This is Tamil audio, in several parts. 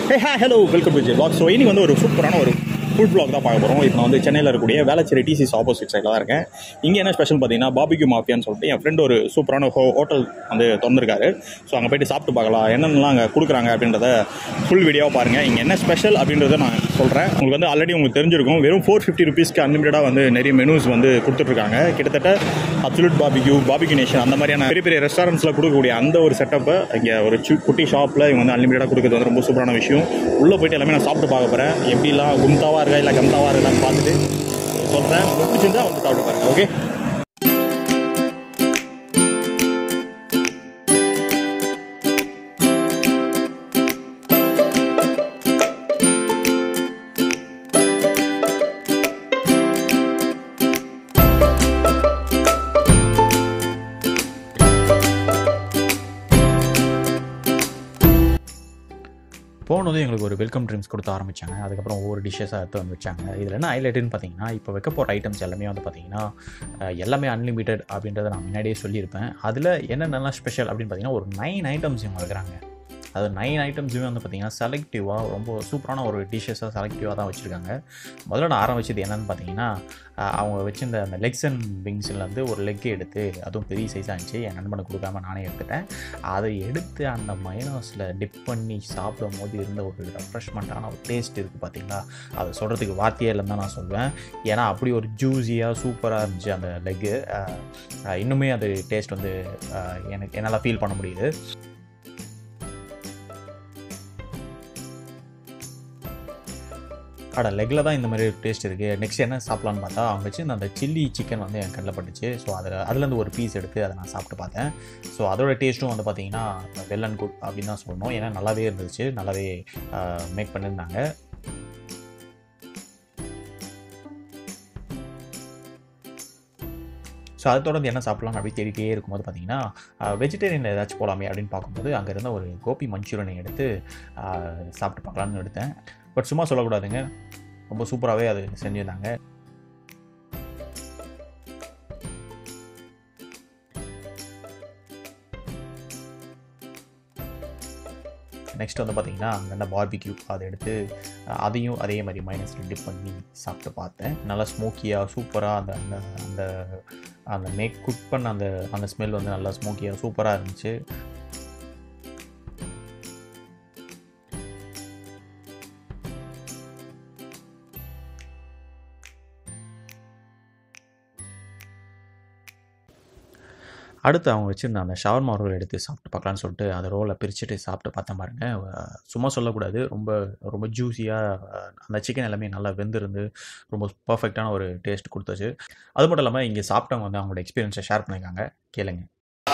hey ha hello welcome to J blog so இன்னைக்கு வந்து ஒரு சூப்பரான ஒரு ஃபுட் பிளாக் தான் பார்க்க போகிறோம் இப்போ நான் வந்து சென்னையில் இருக்கக்கூடிய வேளச்சேரி டிசிஸ் ஆப்போசிட் சைடில் தான் இருக்கேன் இங்கே என்ன ஸ்பெஷல் பார்த்தீங்கன்னா பாபிக்கு மாஃபியான்னு சொல்லிட்டு என் ஃப்ரெண்ட் ஒரு சூப்பரான ஹோ ஹோட்டல் வந்து திறந்துருக்காரு ஸோ அங்கே போயிட்டு சாப்பிட்டு பார்க்கலாம் என்னென்னலாம் அங்கே கொடுக்குறாங்க அப்படின்றத ஃபுல் வீடியோவாக பாருங்கள் இங்கே என்ன ஸ்பெஷல் அப்படின்றத நான் சொல்கிறேன் உங்களுக்கு வந்து ஆல்ரெடி உங்களுக்கு தெரிஞ்சிருக்கும் வெறும் ஃபோர் ஃபிஃப்டி ருபீஸ்க்கு அன்லிமிட்டடாக வந்து நிறைய மெனூஸ் வந்து கொடுத்துட்ருக்காங்க கிட்டத்தட்ட அப்சல்யூட் பாபிக்யூ பாபிக்கு நேஷன் அந்த மாதிரியான பெரிய பெரிய ரெஸ்டாரண்ட்ஸில் கொடுக்கக்கூடிய அந்த ஒரு செட்டப்பை இங்கே ஒரு சி குட்டி ஷாப்பில் இவங்க வந்து அன்லிமிட்டடாக கொடுக்குறது வந்து ரொம்ப சூப்பரான விஷயம் உள்ளே போயிட்டு எல்லாமே நான் சாப்பிட்டு பார்க்க போகிறேன் எப்படிலாம் கும்தாவாக இருக்கா இல்லை கம்தாவாக இருக்கான்னு பார்த்துட்டு சொல்கிறேன் பிடிச்சிருந்தா வந்து சாப்பிட்டு பாருங்க ஓகே போனதும் எங்களுக்கு ஒரு வெல்கம் ட்ரிங்க்ஸ் கொடுத்து ஆரம்பித்தாங்க அதுக்கப்புறம் ஒவ்வொரு டிஷ்ஷஸாக எடுத்து வந்து வச்சாங்க இதில் என்ன ஹைலைட்டுன்னு பார்த்தீங்கன்னா இப்போ வைக்க போகிற ஐட்டம்ஸ் எல்லாமே வந்து பார்த்தீங்கன்னா அஹ், எல்லாமே அன்லிமிட்டெட் அப்படின்றத நான் முன்னாடியே சொல்லியிருப்பேன் அதில் என்னென்னலாம் ஸ்பெஷல் அப்படின்னு பார்த்தீங்கன்னா ஒரு நைன் ஐட்டம்ஸ் இவங்க வைக்கிறாங்க அது நைன் ஐட்டம்ஸுமே வந்து பார்த்தீங்கன்னா செலக்டிவாக ரொம்ப சூப்பரான ஒரு டிஷ்ஷஸாக செலக்டிவாக தான் வச்சுருக்காங்க முதல்ல நான் ஆரம்பிச்சது என்னென்னு பார்த்தீங்கன்னா அஹ், அவங்க வச்சிருந்த அந்த லெக்ஸ் அண்ட் விங்ஸ்லேருந்து ஒரு லெக் எடுத்து அதுவும் பெரிய சைஸாக இருந்துச்சு என் நண்பனுக்கு கொடுக்காம நானே எடுத்துட்டேன் அதை எடுத்து அந்த மயனோஸில் டிப் பண்ணி சாப்பிடும் போது இருந்த ஒரு ரெஃப்ரெஷ்மெண்ட்டான ஒரு டேஸ்ட் இருக்குது பார்த்தீங்களா அதை சொல்கிறதுக்கு வார்த்தையே இல்லைன்னு தான் நான் சொல்வேன் ஏன்னா அப்படி ஒரு ஜூஸியாக சூப்பராக இருந்துச்சு அந்த லெக்கு இன்னுமே அது டேஸ்ட் வந்து அஹ், எனக்கு என்னால் ஃபீல் பண்ண முடியுது அட லெக்கில் தான் இந்த மாதிரி டேஸ்ட் இருக்குது நெக்ஸ்ட் என்ன சாப்பிட்லான்னு பார்த்தா அவங்க வச்சு அந்த சில்லி சிக்கன் வந்து என் கண்ணில் பட்டுச்சு ஸோ அதில் அதுலேருந்து ஒரு பீஸ் எடுத்து அதை நான் சாப்பிட்டு பார்த்தேன் ஸோ அதோட டேஸ்ட்டும் வந்து பார்த்தீங்கன்னா வெல் அண்ட் குட் அப்படின்னு தான் சொல்லணும் ஏன்னா நல்லாவே இருந்துச்சு நல்லாவே மேக் பண்ணியிருந்தாங்க ஸோ அதை தொடர்ந்து என்ன சாப்பிட்லாம் அப்படி தேடிட்டே இருக்கும்போது பார்த்தீங்கன்னா வெஜிடேரியனில் ஏதாச்சும் போகலாமே அப்படின்னு பார்க்கும்போது அங்கே இருந்த ஒரு கோபி மஞ்சூரியனை எடுத்து ஆஹ், சாப்பிட்டு பார்க்கலான்னு எடுத்தேன் பட் சும்மா சொல்லக்கூடாதுங்க ரொம்ப சூப்பராகவே அது செஞ்சுருந்தாங்க நெக்ஸ்ட் வந்து பார்த்தீங்கன்னா அங்கே என்ன பார்பிக்யூ அதை எடுத்து அஹ், அதையும் அதே மாதிரி மைனஸ் டிப் பண்ணி சாப்பிட்டு பார்த்தேன் நல்லா ஸ்மோக்கியாக சூப்பராக அந்த அந்த அந்த அந்த மேக் குக் பண்ண அந்த அந்த ஸ்மெல் வந்து நல்லா ஸ்மோக்கியாக சூப்பராக இருந்துச்சு அடுத்து அவங்க வச்சுருந்த அந்த ஷவர்மா ரோல் எடுத்து சாப்பிட்டு பார்க்கலான்னு சொல்லிட்டு அந்த ரோலை பிரிச்சுட்டு சாப்பிட்டு பார்த்தேன் பாருங்க அஹ் சும்மா சொல்லக்கூடாது ரொம்ப ரொம்ப ஜூஸியாக அந்த சிக்கன் எல்லாமே நல்லா வெந்திருந்து ரொம்ப பர்ஃபெக்டான ஒரு டேஸ்ட் கொடுத்துச்சு அது மட்டும் இல்லாமல் இங்கே சாப்பிட்டவங்க வந்து அவங்களோட எக்ஸ்பீரியன்ஸை ஷேர் பண்ணியிருக்காங்க கேளுங்க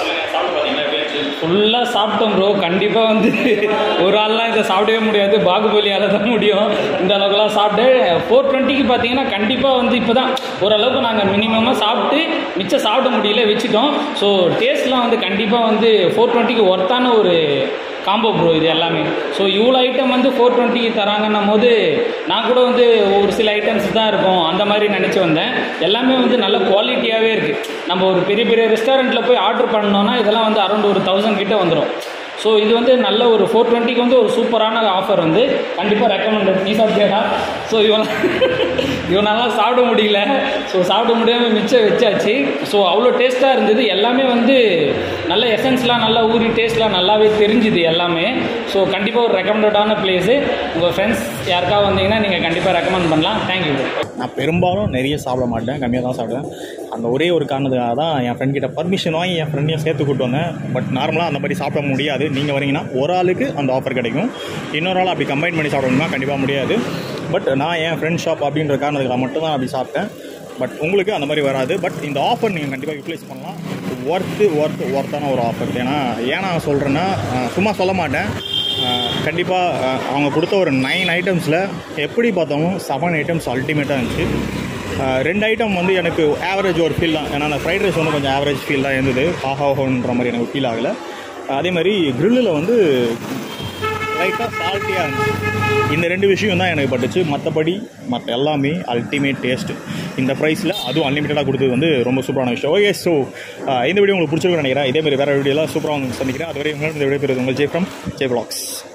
ஃபுல்லாக சாப்பிட்டோம் ப்ரோ கண்டிப்பாக வந்து ஒரு ஆள்லாம் இதை சாப்பிடவே முடியாது பாகுபலியால் தான் முடியும் இந்த அளவுக்குலாம் சாப்பிட்டு ஃபோர் டுவெண்ட்டிக்கு பார்த்தீங்கன்னா கண்டிப்பாக வந்து இப்போ தான் ஓரளவுக்கு நாங்கள் மினிமமாக சாப்பிட்டு மிச்சம் சாப்பிட முடியல வச்சுட்டோம் ஸோ டேஸ்ட்லாம் வந்து கண்டிப்பாக வந்து ஃபோர் டுவெண்ட்டிக்கு ஒர்த்தான ஒரு காம்போ ப்ரோ இது எல்லாமே ஸோ இவ்வளோ ஐட்டம் வந்து ஃபோர் டுவெண்ட்டிக்கு தராங்கன்னும் போது நான் கூட வந்து ஒரு சில ஐட்டம்ஸ் தான் இருக்கும் அந்த மாதிரி நினச்சி வந்தேன் எல்லாமே வந்து நல்ல குவாலிட்டியாகவே இருக்குது நம்ம ஒரு பெரிய பெரிய ரெஸ்டாரண்ட்டில் போய் ஆர்டர் பண்ணோன்னா இதெல்லாம் வந்து அரௌண்ட் ஒரு தௌசண்ட் கிட்ட வந்துடும் ஸோ இது வந்து நல்ல ஒரு ஃபோர் டுவெண்ட்டிக்கு வந்து ஒரு சூப்பரான ஆஃபர் வந்து கண்டிப்பாக ரெக்கமெண்டட் நீ சாப்பிட்டியாடா ஸோ இவன் இவனால சாப்பிட முடியல ஸோ சாப்பிட முடியாமல் மிச்சம் வச்சாச்சு ஸோ அவ்வளோ டேஸ்ட்டாக இருந்தது எல்லாமே வந்து நல்ல எசன்ஸ்லாம் நல்லா ஊறி டேஸ்ட்லாம் நல்லாவே தெரிஞ்சுது எல்லாமே ஸோ கண்டிப்பாக ஒரு ரெக்கமெண்டடான பிளேஸு உங்கள் ஃப்ரெண்ட்ஸ் யாருக்காவது வந்தீங்கன்னா நீங்கள் கண்டிப்பாக ரெக்கமெண்ட் பண்ணலாம் தேங்க்யூ நான் பெரும்பாலும் நிறைய சாப்பிட மாட்டேன் கம்மியாக தான் சாப்பிடுவேன் அந்த ஒரே ஒரு காரணத்துக்காக தான் என் ஃப்ரெண்ட் கிட்ட பர்மிஷன் வாங்கி என் ஃப்ரெண்டையும் சேர்த்து கூட்டு வந்தேன் பட் நார்மலாக அந்த மாதிரி சாப்பிட முடியாது நீங்கள் வரீங்கன்னா ஒரு ஆளுக்கு அந்த ஆஃபர் கிடைக்கும் இன்னொரு ஆள் அப்படி கம்பைன் பண்ணி சாப்பிடணும்னா கண்டிப்பாக முடியாது பட் நான் என் ஃப்ரெண்ட் ஷாப் அப்படின்ற காரணத்துக்காக மட்டும் தான் அப்படி சாப்பிட்டேன் பட் உங்களுக்கு அந்த மாதிரி வராது பட் இந்த ஆஃபர் நீங்கள் கண்டிப்பாக யூட்டிலைஸ் பண்ணலாம் ஒர்த்து ஒர்த் ஒர்த்தான ஒரு ஆஃபர் ஏன்னா ஏன் நான் சொல்கிறேன்னா சும்மா சொல்ல மாட்டேன் கண்டிப்பாக அவங்க கொடுத்த ஒரு நைன் ஐட்டம்ஸில் எப்படி பார்த்தாலும் செவன் ஐட்டம்ஸ் அல்டிமேட்டாக இருந்துச்சு அஹ், ரெண்டு ஐட்டம் வந்து எனக்கு ஆவரேஜ் ஒரு ஃபீல் தான் ஏன்னா அந்த ஃப்ரைட் ரைஸ் வந்து கொஞ்சம் ஆவரேஜ் ஃபீல் தான் இருந்தது ஆஹா ஓஹோன்ற மாதிரி எனக்கு ஃபீல் ஆகலை அதே மாதிரி கிரில்லில் வந்து லைட்டாக சால்ட்டியாக இருந்துச்சு இந்த ரெண்டு விஷயம் தான் எனக்கு பட்டுச்சு மற்றபடி மற்ற எல்லாமே அல்டிமேட் டேஸ்ட் இந்த ப்ரைஸில் அதுவும் அன்லிமிட்டடாக கொடுத்தது வந்து ரொம்ப சூப்பரான விஷயம் ஓகே ஸோ இந்த வீடியோ உங்களுக்கு பிடிச்சிருக்குன்னு நினைக்கிறேன் இதே மாதிரி வேறு வீடியோலாம் சூப்பராக வந்து சந்திக்கிறேன் அதுவரை உங்களிடம் இந்த விடைபெறுவது உங்கள் ஜே ஃப்ரம் ஜே பிளாக்ஸ்